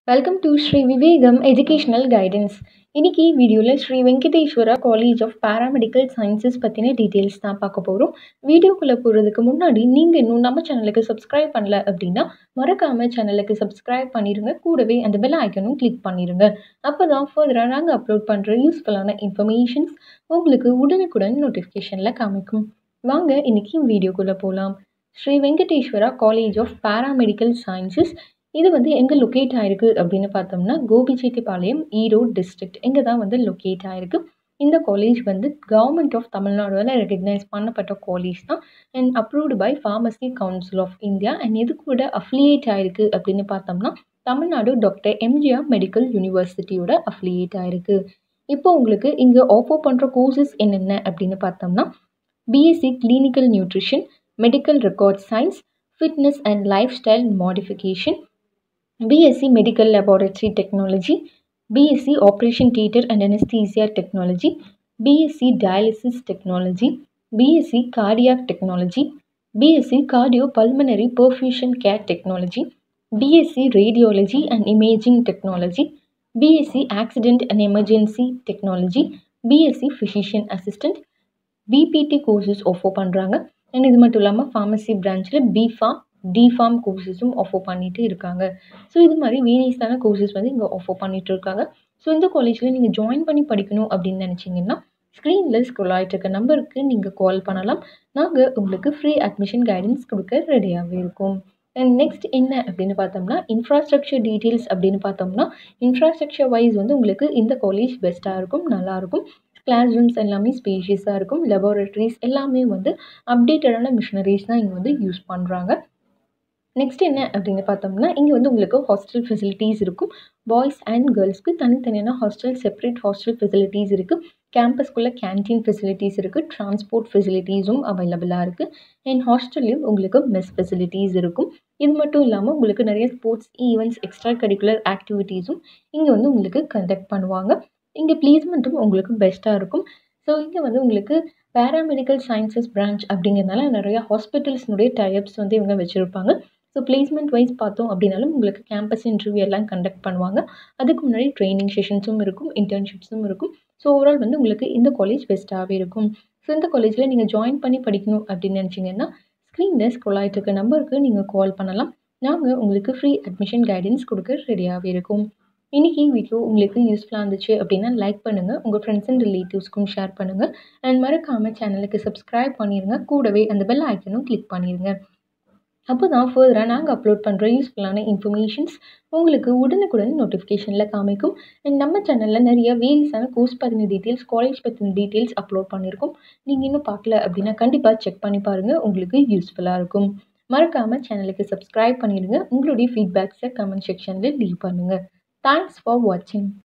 welcome to Sri Vivekam educational guidance இன்னைக்கு வீடியோவில் Sri Venkateswara college of paramedical sciences பற்றின டீட்டெயில்ஸ் தான் பார்க்க போகிறோம் வீடியோக்குள்ளே போகிறதுக்கு முன்னாடி நீங்கள் இன்னும் நம்ம சேனலுக்கு சப்ஸ்கிரைப் பண்ணல அப்படின்னா மறக்காமல் சேனலுக்கு சப்ஸ்கிரைப் பண்ணிடுங்க கூடவே அந்த பெல் ஐக்கனும் கிளிக் பண்ணிடுங்க அப்போ தான் ஃபர்தராக நாங்கள் அப்லோட் பண்ணுற யூஸ்ஃபுல்லான இன்ஃபர்மேஷன்ஸ் உங்களுக்கு உடனுக்குடன் நோட்டிஃபிகேஷனில் காமிக்கும் வாங்க இன்னைக்கு வீடியோக்குள்ளே போகலாம் Sri Venkateswara college of paramedical sciences இது வந்து எங்கே லொக்கேட் ஆகிருக்கு அப்படின்னு பார்த்தோம்னா கோபிச்செட்டிப்பாளையம் ஈரோடு டிஸ்ட்ரிக்ட் இங்கே தான் வந்து லொக்கேட் ஆகிருக்கு இந்த காலேஜ் வந்து கவர்மெண்ட் ஆஃப் தமிழ்நாடுவால் ரெகக்னைஸ் பண்ணப்பட்ட காலேஜ் தான் and approved by pharmacy council of India and இது கூட அஃபிலியேட் ஆகிருக்கு அப்படின்னு பார்த்தோம்னா தமிழ்நாடு டாக்டர் எம்ஜிஆர் மெடிக்கல் யூனிவர்சிட்டியோட அஃபிலியேட் ஆகிருக்கு இப்போ உங்களுக்கு இங்கே ஆஃபர் பண்ணுற கோர்சஸ் என்னென்ன அப்படின்னு பார்த்தோம்னா BSc clinical nutrition medical record science fitness and lifestyle modification BSc medical laboratory technology BSc operation theatre and anaesthesia technology BSc dialysis technology BSc cardiac technology BSc cardio pulmonary perfusion care technology BSc radiology and imaging technology BSc accident and emergency technology BSc physician assistant BPT courses offer பண்ணுறாங்க and இது மட்டும் இல்லாமல் pharmacy பிரான்ச்சில் B Pharm D Pharm கோர்சஸும் offer பண்ணிகிட்டு இருக்காங்க so இது மாதிரி வேரியஸான கோர்சஸ் வந்து இங்கே ஆஃபர் பண்ணிகிட்டு இருக்காங்க ஸோ இந்த காலேஜில் நீங்கள் ஜாயின் பண்ணி படிக்கணும் அப்படின்னு நினச்சிங்கன்னா ஸ்க்ரீனில் ஸ்க்ரோல் ஆகிட்டு இருக்க நம்பருக்கு நீங்கள் கால் பண்ணலாம் நாங்கள் உங்களுக்கு ஃப்ரீ அட்மிஷன் கைடன்ஸ் கொடுக்க ரெடியாகவே இருக்கோம் அண்ட் நெக்ஸ்ட் என்ன அப்படின்னு பார்த்தோம்னா இன்ஃப்ராஸ்ட்ரக்சர் டீட்டெயில்ஸ் அப்படின்னு பார்த்தோம்னா இன்ஃப்ராஸ்ட்ரக்சர் வைஸ் வந்து உங்களுக்கு இந்த காலேஜ் பெஸ்ட்டாக இருக்கும் நல்லாயிருக்கும் கிளாஸ் ரூம்ஸ் எல்லாமே ஸ்பேஷியஸாக இருக்கும் லெபார்ட்ரிஸ் எல்லாமே வந்து அப்டேட்டடான மிஷினரிஸ் தான் இங்கே வந்து யூஸ் பண்ணுறாங்க நெக்ஸ்ட் என்ன அப்படின்னு பார்த்தோம்னா இங்கே வந்து உங்களுக்கு ஹாஸ்டல் ஃபெசிலிட்டிஸ் இருக்கும் பாய்ஸ் அண்ட் கேர்ள்ஸ்க்கு தனித்தனியான ஹாஸ்டல் செப்பரேட் ஹாஸ்டல் ஃபெசிலிட்டிஸ் இருக்குது கேம்பஸ்க்குள்ளே கேன்டீன் ஃபெசிலிட்டிஸ் இருக்குது ட்ரான்ஸ்போர்ட் ஃபெசிலிட்டிஸும் அவைலபிளாக இருக்குது அண்ட் ஹாஸ்டல்லையும் உங்களுக்கு மெஸ் ஃபெசிலிட்டிஸ் இருக்கும் இது மட்டும் இல்லாமல் உங்களுக்கு நிறைய ஸ்போர்ட்ஸ் ஈவெண்ட்ஸ் எக்ஸ்ட்ரா கரிக்குலர் ஆக்டிவிட்டீஸும் இங்கே வந்து உங்களுக்கு கண்டக்ட் பண்ணுவாங்க இங்கே ப்ளேஸ்மெண்ட்டும் உங்களுக்கு பெஸ்ட்டாக இருக்கும் ஸோ இங்கே வந்து உங்களுக்கு பேராமெடிக்கல் சயின்சஸ் பிரான்ச் அப்படிங்கிறதுனால நிறையா ஹாஸ்பிட்டல்ஸ்னுடைய டைப்ஸ் வந்து இவங்க வச்சுருப்பாங்க ஸோ பிளேஸ்மெண்ட் வைஸ் பார்த்தோம் அப்படின்னாலும் உங்களுக்கு கேம்பஸ் இன்டர்வியூ எல்லாம் கண்டக்ட் பண்ணுவாங்க அதுக்கு முன்னாடி ட்ரைனிங் செஷன்ஸும் இருக்கும் இன்டர்ன்ஷிப்ஸும் இருக்கும் ஸோ ஓவரால் வந்து உங்களுக்கு இந்த காலேஜ் பெஸ்ட்டாகவே இருக்கும் ஸோ இந்த காலேஜில் நீங்கள் ஜாயின் பண்ணி படிக்கணும் அப்படின்னு நினச்சிங்கன்னா ஸ்க்ரீனில் ஸ்க்ரோல் ஆகிட்டு இருக்க நம்பருக்கு நீங்கள் கால் பண்ணலாம் நாங்கள் உங்களுக்கு ஃப்ரீ அட்மிஷன் கைடன்ஸ் கொடுக்க ரெடியாகவே இருக்கும் இன்றைக்கி வீடியோ உங்களுக்கு யூஸ்ஃபுல்லாக இருந்துச்சு அப்படின்னா லைக் பண்ணுங்கள் உங்கள் ஃப்ரெண்ட்ஸ் அண்ட் ரிலேட்டிவ்ஸ்க்கும் ஷேர் பண்ணுங்கள் அண்ட் மறக்காமல் சேனலுக்கு சப்ஸ்கிரைப் பண்ணிடுங்க கூடவே அந்த பெல் ஐக்கனும் கிளிக் பண்ணிடுங்க அப்போ தான் ஃபர்தராக நாங்கள் அப்லோட் பண்ணுற யூஸ்ஃபுல்லான இன்ஃபர்மேஷன்ஸ் உங்களுக்கு உடனுக்குடன் நோட்டிஃபிகேஷனில் காமிக்கும் அண்ட் நம்ம சேனலில் நிறைய வேரியஸான கோர்ஸ் பற்றின டீட்டெயில்ஸ் காலேஜ் பற்றின டீட்டெயில்ஸ் அப்லோட் பண்ணியிருக்கோம் நீங்கள் இன்னும் பார்க்கல அப்படின்னா கண்டிப்பாக செக் பண்ணி பாருங்கள் உங்களுக்கு யூஸ்ஃபுல்லாக இருக்கும் மறக்காமல் சேனலுக்கு சப்ஸ்கிரைப் பண்ணிடுங்க உங்களுடைய ஃபீட்பேக்ஸை கமெண்ட் செக்ஷனில் லீவ் பண்ணுங்கள் தேங்க்ஸ் ஃபார் வாட்சிங்